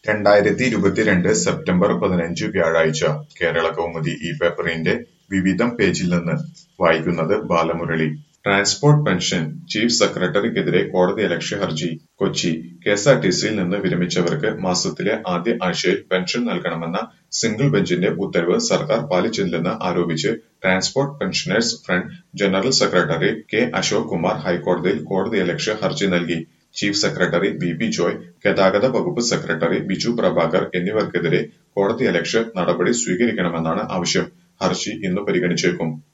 രണ്ടായിരത്തി ഇരുപത്തിരണ്ട് സെപ്റ്റംബർ പതിനഞ്ച് വ്യാഴാഴ്ച കേരളകൗമുദി ഈ പേപ്പറിന്റെ വിവിധം പേജിൽ നിന്ന് വായിക്കുന്നത് ബാലമുരളി ട്രാൻസ്പോർട്ട് പെൻഷൻ ചീഫ് സെക്രട്ടറിക്കെതിരെ കോടതിയലക്ഷ്യ ഹർജി കൊച്ചി കെഎസ്ആർടിസിയിൽ നിന്ന് വിരമിച്ചവർക്ക് മാസത്തിലെ ആദ്യ ആഴ്ചയിൽ പെൻഷൻ നൽകണമെന്ന സിംഗിൾ ബെഞ്ചിന്റെ ഉത്തരവ് സർക്കാർ പാലിച്ചില്ലെന്ന് ആരോപിച്ച് transport pensioners front general secretary K Ashok Kumar ഹൈക്കോടതിയിൽ കോടതിയലക്ഷ്യ ഹർജി നൽകി chief secretary B P Joy ഗതാഗത വകുപ്പ് സെക്രട്ടറി ബിജു പ്രഭാകർ എന്നിവർക്കെതിരെ കോടതിയലക്ഷ്യ നടപടി സ്വീകരിക്കണമെന്നാണ് ആവശ്യം ഹർജി ഇന്ന് പരിഗണിച്ചേക്കും